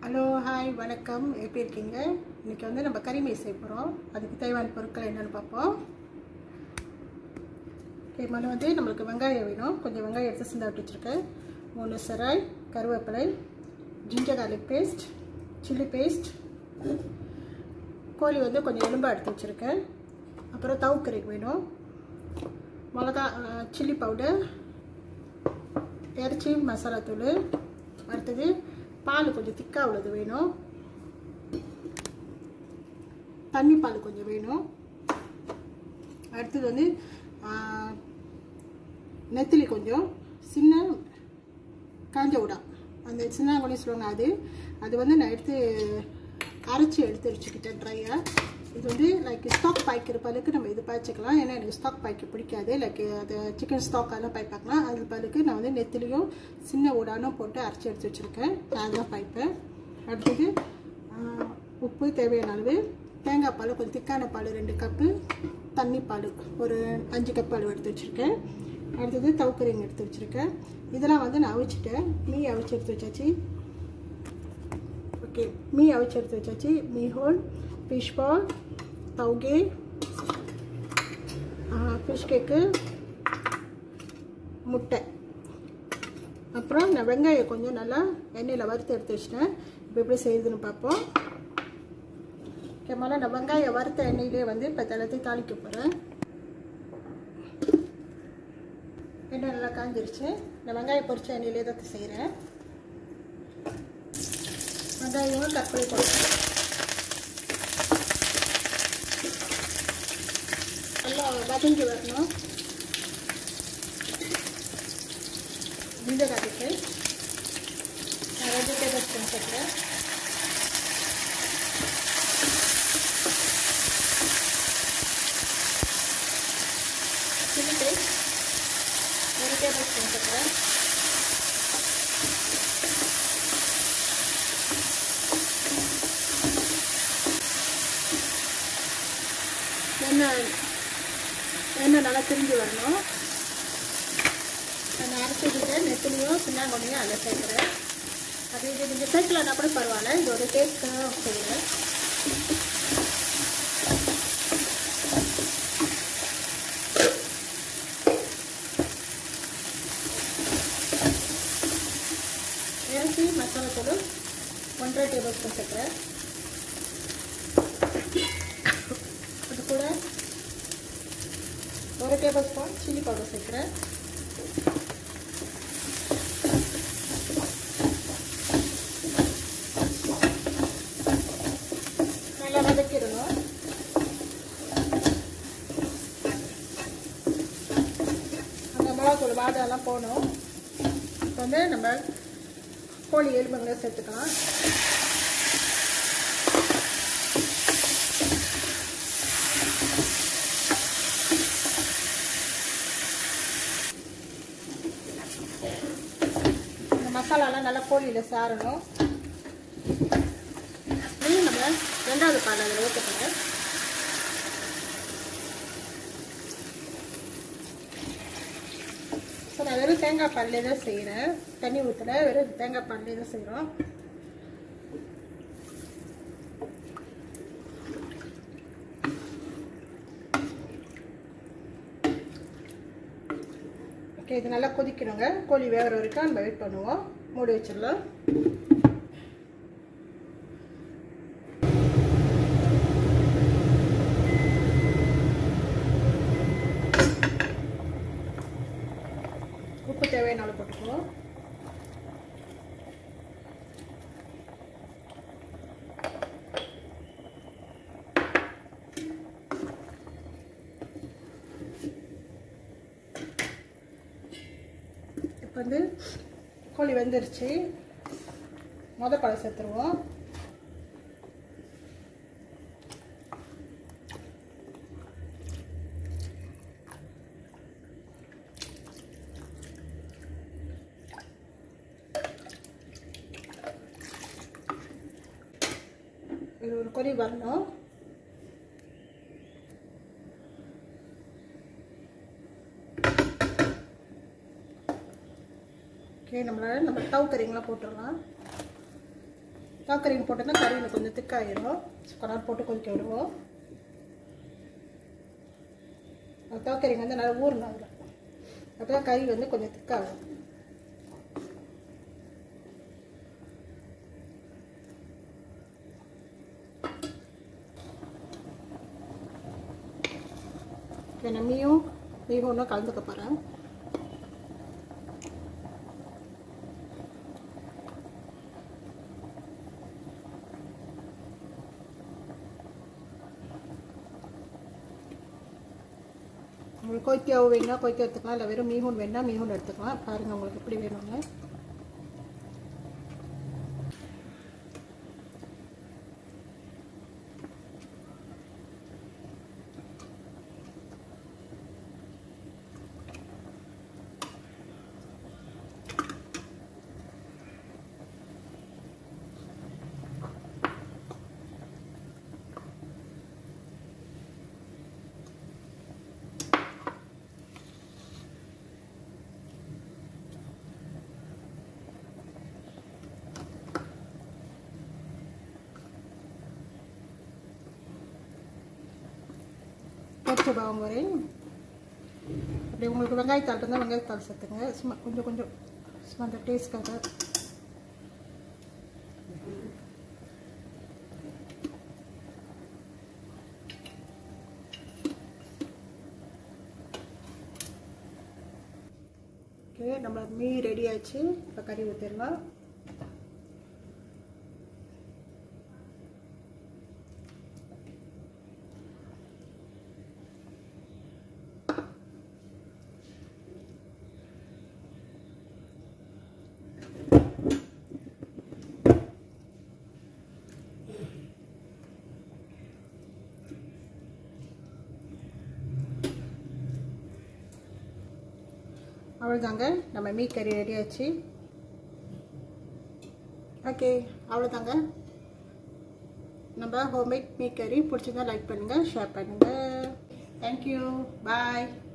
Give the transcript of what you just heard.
hello hi வணக்கம் எப்படி இருக்கீங்க இன்னைக்கு வந்து நம்ம கறிமை செய்ய போகிறோம் அதுக்கு தேவையான பொருட்கள் என்னென்னு பார்ப்போம் ஓகே முதல்ல வந்து நம்மளுக்கு வெங்காயம் வேணும் கொஞ்சம் வெங்காயம் எடுத்து சிந்தா விட்டு வச்சுருக்கேன் மூணு சராய் கருவேப்பிலை ginger garlic paste chilli paste கோழி வந்து கொஞ்சம் எலும்பாக எடுத்து வச்சுருக்கேன் அப்புறம் தவுக்கறி வேணும் மிளகா சில்லி பவுடர் இறைச்சி மசாலா தூள் அடுத்தது பால் கொஞ்சம் திக்காக உள்ளது வேணும் தண்ணி பால் கொஞ்சம் வேணும் அடுத்தது வந்து நெத்திலி கொஞ்சம் சின்ன காஞ்ச உடா அந்த சின்ன கொடி சொல்லுவாங்க அது அது வந்து நான் எடுத்து அரைச்சி எடுத்து வச்சுக்கிட்டேன் ட்ரையாக இது வந்து லைக் ஸ்டாக் பாய்க்கிற பழுக்கு நம்ம இது பாய்ச்சிக்கலாம் ஏன்னா எனக்கு ஸ்டாக் பாய்க்க பிடிக்காது லைக் அது சிக்கன் ஸ்டாக் அதெல்லாம் பாய்ப்பாக்கலாம் அது பழுக்கு நான் வந்து நெத்திலையும் சின்ன உடானும் போட்டு அரைச்சி எடுத்து வச்சுருக்கேன் அதுதான் பாய்ப்பேன் அடுத்தது உப்பு தேவையான அளவு தேங்காய் பால் கொஞ்சம் திக்கான பால் ரெண்டு கப்பு தண்ணி பால் ஒரு அஞ்சு கப் அளவு எடுத்து வச்சுருக்கேன் அடுத்தது தவுக்கரிங்க எடுத்து வச்சுருக்கேன் இதெல்லாம் வந்து நான் அவிச்சிட்டேன் மீ அவிச்சு எடுத்து வச்சாச்சு ஓகே மீ அவிச்சு எடுத்து வச்சாச்சு மீ ஹோல் ஃபிஷ் பால் தவுகே ஃபிஷ் கேக்கு முட்டை அப்புறம் நான் வெங்காயம் கொஞ்சம் நல்லா எண்ணெயில் வறுத்து எடுத்து வச்சிட்டேன் இப்போ எப்படி செய்யுதுன்னு பார்ப்போம் ஓகே முதல்ல நான் வெங்காயம் வறுத்த எண்ணெயிலே வந்து இப்போ எல்லாத்தையும் தாளிக்க போகிறேன் எண்ணெய் நல்லா காஞ்சிருச்சு நான் வெங்காயம் பொரிச்ச எண்ணெயிலே தான் செய்கிறேன் வெங்காயம் தக்காளி போடுறேன் நல்லா வதங்கி வரணும் ஜிஞ்சர் அதுக்கு நான் ரெண்டு டேபிள் ஸ்பூன் சேர்க்குறேன் சில்லி பேஸ்ட் ஒரு டேபிள் ஸ்பூன் சேர்க்குறேன் எண்ணெய் எண்ணெய் நல்லா திரிஞ்சு வரணும் நான் அரைச்சிக்கிட்டு நெத்திலையும் சின்னாங்கொண்ணையும் அதில் சேர்க்குறேன் அது இது நீங்கள் சேர்க்கலன்னா கூட பரவாயில்ல இது ஒரு டேஸ்ட்டாக செய்கிறேன் இறச்சி மசாலா தூள் ஒன்றரை டேபிள் ஸ்பூன் சேர்க்குறேன் அது கூட ஒரு டேபிள் ஸ்பூன் சில்லி பவுடர் சேர்க்குறேன் நல்லா வதக்கிடணும் அந்த மிளகாத்தூள் வாடெல்லாம் போகணும் இப்போ வந்து நம்ம கோழி எலும்புங்களை சேர்த்துக்கலாம் இந்த மசாலாலாம் நல்லா கோழியில் சாரணும் இது நம்ம ரெண்டாவது பால் அதில் ஊற்றப்படுறேன் ஸோ நான் வெறும் தேங்காய் பால்லே தான் செய்கிறேன் தண்ணி ஊற்றல வெறும் தேங்காய் பால்லே தான் செய்கிறோம் ஓகே இது நல்லா கொதிக்கணுங்க கோழி வேகிற வரைக்கும் நம்ம வெயிட் பண்ணுவோம் மூடி வச்சிடலாம் உப்பு தேவையான அளவு போட்டுக்குவோம் இப்போ வந்து கோழி வெந்துருச்சு மொத பழம் சேர்த்துருவோம் இது ஒரு கொதி வரணும் ஓகே நம்மளால நம்ம தவு கறிங்களாம் போட்டுடலாம் தாக்கரிங்க போட்டோன்னா கறியில் கொஞ்சம் திக்காயிரும் கொஞ்சம் போட்டு கொதிக்க விடுவோம் தாக்கரிங்க வந்து நல்லா ஊறணும் அதில் அப்போ தான் கறி வந்து கொஞ்சம் திக்காகும் நான் மீயும் மீயும் ஒன்றும் கலந்துக்க போகிறேன் உங்களுக்கு கொய்க்காவு வேணும்னா கொய்க்கா எடுத்துக்கலாம் இல்லை வெறும் மீகூன் வேணும்னா மீகூன் எடுத்துக்கலாம் பாருங்கள் உங்களுக்கு எப்படி வேணும்னு பொரிச்ச பாவம் வரை அப்படி உங்களுக்கு வெங்காயத்தாள் இருந்தால் வெங்காயத்தாள் சேர்த்துங்க சும்மா கொஞ்சம் கொஞ்சம் சும்மா அந்த டேஸ்ட்காக ஓகே நம்ம மீ ரெடி ஆச்சு இப்போ கறி ஊற்றிடலாம் அவ்வளோதாங்க நம்ம மீ கறி ரெடி ஆச்சு ஓகே அவ்வளோதாங்க நம்ம ஹோம்மேட் மீ கறி பிடிச்சிருந்தா லைக் பண்ணுங்கள் ஷேர் பண்ணுங்கள் தேங்க்யூ பாய்